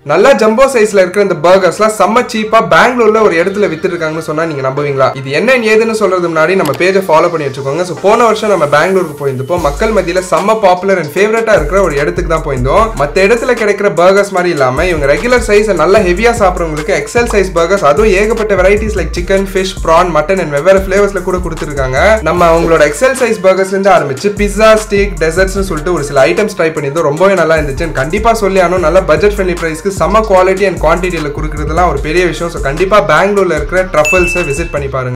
நல்லா ஜம்போ சைஸ்ல இருக்கிற இந்த பர்கர்ஸ்லாம் செம்ம சீப்பா பெங்களூர்ல ஒரு இடத்துல வித்துட்டு இருக்காங்கன்னு சொன்னா நீங்க நம்புவீங்களா இது என்ன ஏதுன்னு சொல்றது முன்னாடி நம்ம பேஜை ஃபாலோ பண்ணி வச்சுக்கோங்க ஸோ போன வருஷம் நம்ம பெங்களூருக்கு போயிருந்தப்போ மக்கள் மத்தியில செம்ம பாப்புலர் அண்ட் ஃபேவரட்டா இருக்கிற ஒரு இடத்துக்கு தான் போயிருந்தோம் மத்த இடத்துல கிடைக்கிற பர்கர்ஸ் மாதிரி இல்லாம இவங்க ரெகுலர் சைஸ் நல்லா ஹெவியா சாப்பிட்றவங்களுக்கு எக்ஸல் சைஸ் பர்கர்ஸ் அதுவும் ஏகப்பட்ட varieties like chicken fish prawn mutton and வெவ்வேறு ஃபிளேவர்ஸ்ல கூட கொடுத்துருக்காங்க நம்ம அவங்களோட எக்ஸல் சைஸ் பர்கர்ஸ்ல இருந்து ஆரம்பிச்சு பிஸா ஸ்டேக் டெசர்ட்ஸ்னு சொல்லிட்டு ஒரு சில ஐட்டம்ஸ் ட்ரை பண்ணியிருந்தோம் ரொம்பவே நல்லா இருந்துச்சு And கண்டிப்பா சொல்லி ஆனும் நல்ல பட்ஜெட் ஃப்ரெண்ட்லி பிரைஸ்க்கு செம்ம குவாலிட்டி அண்ட் குவான்டிட்டியில் கொடுக்குறதுலாம் ஒரு பெரிய விஷயம் ஸோ கண்டிப்பா பெங்களூர்ல இருக்கிற ட்ரஃபல்ஸை விசிட் பண்ணி பாருங்க